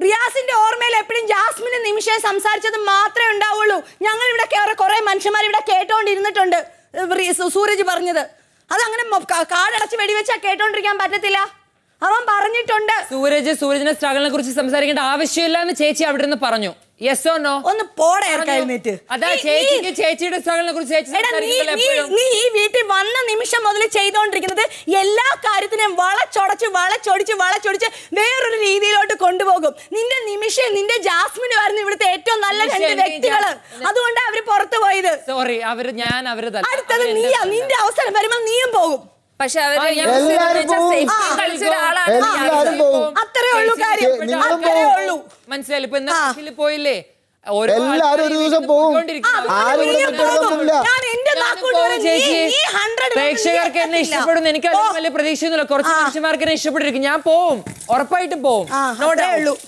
റിയാസിന്റെ ഓർമ്മയിൽ എപ്പോഴും ജാസ്മിനും നിമിഷയെ സംസാരിച്ചത് മാത്രമേ ഉണ്ടാവുള്ളൂ ഞങ്ങൾ ഇവിടെ കേറെ കുറെ മനുഷ്യന്മാർ ഇവിടെ കേട്ടോണ്ടിരുന്നിട്ടുണ്ട് ഏ, റി- സു- സൂരജ് പറഞ്ഞത് അതങ്ങനെ മൊ- കാ- കാടടച്ച് വെടിവെച്ചാ കേട്ടോണ്ടിരിക്കാൻ പറ്റത്തില്ല അവൻ പറഞ്ഞിട്ടുണ്ട് സൂരജ് സൂരജിന്റെ സ്ട്രഗിളിനെ കുറിച്ച് സംസാരിക്കേണ്ട ആവശ്യമില്ല എന്ന് ചേച്ചി അവിടെ നിന്ന് പറഞ്ഞു യെസ് ഓ നോ ഒന്ന് പോടെ എഴുന്നേറ്റ് അതാ നീ- ചേച്ചിക്ക് നീ- ചേച്ചിയുടെ സ്ട്രഗിളിനെ കുറിച്ച് ചേച്ചി എടാ, നീ സംസാരിക്കുമ്പോൾ നീ എപ്പോഴും നീ ഈ വീട്ടിൽ വന്ന നിമിഷം മുതൽ ചെയ്തുകൊണ്ടിരിക്കുന്നത് എല്ലാ കാര്യത്തിനെയും വളച്ചൊടച്ച് വളച്ചൊടിച്ച് വളച്ചൊടിച്ച് വേറൊരു രീതിയിലോട്ട് കൊണ്ടുപോകും നിന്റെ നിമിഷം നിന്റെ ജാസ്മിനും ആയിരുന്നു ഇവിടുത്തെ ഏറ്റവും നല്ല നിമിഷം രണ്ട് എന്ത് വ്യക്തികള് ജാസ്മിന്? അതുകൊണ്ടാണ് അവര് പുറത്തു പോയത് സോറി അവര് ഞാൻ അവര് തല്ല. അടുത്തത് അവര് എന്റെ നീയാ തല്ല. നിന്റെ അവസരം വരുമ്പോൾ നീയും പോകും പക്ഷെ അവര് ആ, ഞാൻ എല്ലാവരും പോവും. സേഫ്റ്റി കളിച്ച ഒരാളാണ് എല്ലാവരും പോവും അത്രേ ഉള്ളൂ കാര്യം നിങ്ങളും അത്രേ പോവും. ഉള്ളൂ മനസ്സിലായി ഇപ്പൊ ഇന്ന് ആ. ബസ്സിൽ പോയില്ലേ ഓരോ എല്ലാവരും ആൾക്കാര് ഒരു ഈ ദിവസം വീട്ടിൽ പോവും. പോയിക്കൊണ്ടിരിക്കുന്നു. ആ, ആരും ഇവിടെ നീയും പോകും. നിൽക്കണമെന്നില്ല. ഞാൻ എന്റെ ഞാനും നാക്കുകൊണ്ട് പോകും വരെ ചേച്ചി. നീ- നീ 100 പ്രേക്ഷകർക്ക് എന്നെ നീ ഇഷ്ടപ്പെടുന്നു എനിക്ക് അതിൽ പോ. വലിയ പ്രതീക്ഷയൊന്നുമില്ല കുറച്ച് ആ. മനുഷ്യന്മാർക്ക് എന്നെ ഇഷ്ടപ്പെട്ടിരിക്കും ഞാൻ പോവും ഉറപ്പായിട്ടും പോവും ആ No അത്രേ doubt. ഉള്ളൂ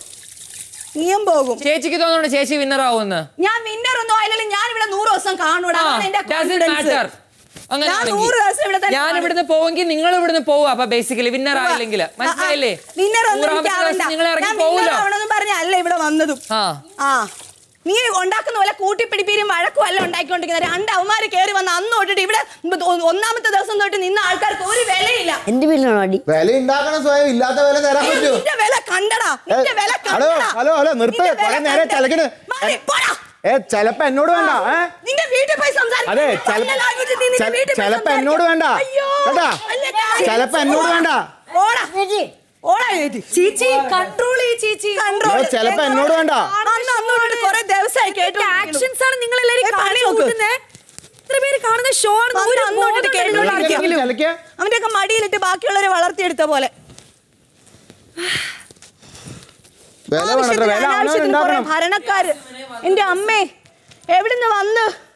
നീയും പോകും ചേച്ചിക്ക് തോന്നുന്നു ചേച്ചി വിന്നർ ആവുമെന്ന് ഞാൻ വിന്നർ ഒന്നും ആയില്ലെങ്കിൽ ഞാൻ ഇവിടെ നൂറ് ദിവസം കാണൂടാ ആ, അതാണ് എന്റെ doesn't confidence. matter. അങ്ങനെ ഞാൻ ആണെങ്കിൽ. നൂറ് ദിവസം ഇവിടെ തന്നെ ഞാൻ കാണും. ഇവിടുന്ന് പോവെങ്കിൽ നിങ്ങൾ ഇവിടുന്ന് പോവും അപ്പൊ ബേസിക്കലി വിന്നർ ആയില്ലെങ്കിൽ മനസ്സിലായില്ലേ വിന്നർ ഒന്നും നൂറാമത്തെ എനിക്ക് ദിവസം ആവണ്ട. നിങ്ങൾ ഞാൻ ഇറങ്ങി winner പോവുമല്ലോ ആവണമെന്നും പറഞ്ഞല്ല ഇവിടെ വന്നതും ആ ആ നീ ഉണ്ടാക്കുന്ന പോലെ കൂട്ടിപ്പിടിപ്പീരും വഴക്കും അല്ല ഉണ്ടാക്കിക്കൊണ്ടിരിക്കുന്നത് രണ്ട് അവന്മാര് കയറി വന്ന് അന്ന് തൊട്ടിട്ട് ഇവിടെ ഒ- ഒന്നാമത്തെ ദിവസം തൊട്ട് നിന്ന ആൾക്കാർക്ക് ഒരു വിലയില്ല എന്റെ വീട്ടിലാണോ അടി വില ഉണ്ടാക്കണം സ്വയം ഇല്ലാത്ത വില തരാൻ നീ പറ്റൂ നിന്റെ വില കണ്ടടാ നിന്റെ വില ഹലോ കണ്ടടാ ഹലോ ഹലോ നിർത്ത് നിന്റെ വില കുറെ നേരെ കണ്ട്. ചലക്കണ് മാറി, പോടാ. ഏ ചെലപ്പോ എന്നോട് വേണ്ട ഏ നിന്റെ വീട്ടിൽ പോയി സംസാരിക്ക്. അതെ പല്ല language നീ നിന്റെ ചെല- വീട്ടിൽ പോയി ചെലപ്പോ സംസാരിക്ക്. എന്നോട് വേണ്ട അയ്യോ, കേട്ടാ അല്ല, കാര്യം. ചെലപ്പോ എന്നോട് വേണ്ട ഓടാ ഓടാ എഴുതി ചേച്ചി കൺട്രോൾ ചെയ്യ് ചേച്ചി കൺട്രോൾ ഏ, ചെലപ്പോ എന്നോട് വേണ്ട അന്ന് അന്നോട്ട് കുറെ ദിവസമായി കേട്ടു ആക്ഷൻസ് ആണ് നിങ്ങൾ എല്ലാരും ഏ, പണി കാണിച്ചു നോക്ക്. കൂട്ടുന്നേ ഇത്ര പേര് കാണുന്ന ഷോ ആണ് വന്ന് ഒരു അങ്ങോട്ട് ബോധം കേട്ടു ഇല്ലല്ലോ കാണിക്കും. ആർക്കെങ്കിലും. ചലക്കേ അവന്റെ ഒക്കെ മടിയിലിട്ട് ബാക്കിയുള്ളവരെ വളർത്തിയെടുത്ത പോലെ വില വേണം ആവശ്യത്തിന് വില അവനവൻ അനാവശ്യത്തിന് കുറെ ഉണ്ടാക്കണം ഭരണക്കാര് എന്റെ അമ്മേ എവിടുന്ന് വന്ന്